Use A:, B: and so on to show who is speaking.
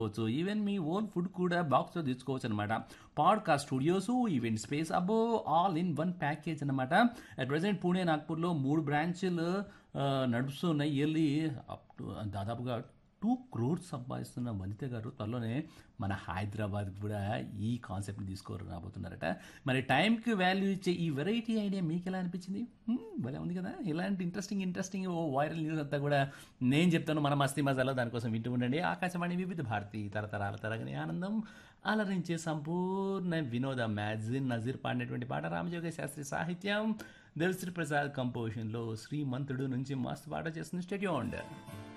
A: తీసుకోవచ్చు ఈవెన్ మీ own food కూడా బాక్స్లో తీసుకోవచ్చు అనమాట పాడ్కాస్ట్ స్టూడియోస్ ఈవెంట్ స్పేస్ అబో ఆల్ ఇన్ వన్ ప్యాకేజ్ అనమాట అట్ ప్రజెంట్ పూణే నాగ్పూర్లో మూడు బ్రాంచ్లు నడుస్తున్నాయి ఇయర్లీ అప్ టు దాదాపుగా టూ క్రోర్స్ సంపాదిస్తున్న వనిత గారు త్వరలోనే మన హైదరాబాద్ కూడా ఈ కాన్సెప్ట్ని తీసుకొని రాబోతున్నారట మరి టైంకి వాల్యూ ఇచ్చే ఈ వెరైటీ ఐడియా మీకు ఎలా అనిపించింది హ్మ్, భలే ఉంది కదా ఇలాంటి ఇంట్రెస్టింగ్ ఇంట్రెస్టింగ్ ఓ వైరల్ న్యూస్ అంతా కూడా నేను చెప్తాను మన మస్తీ మజాలో దానికోసం వింటూ ఉండండి ఆకాశవాణి వివిధ భారతి తరతరాల తరగని ఆనందం అలరించే సంపూర్ణ వినోద మ్యాగజిన్ నజీర్ పాడినటువంటి పాట రామజోగ శాస్త్రి సాహిత్యం దేవశ్రీ ప్రసాద్ కంపోజిషన్లో శ్రీమంతుడు నుంచి మస్తు పాట చేసిన స్టేడియో ఉండే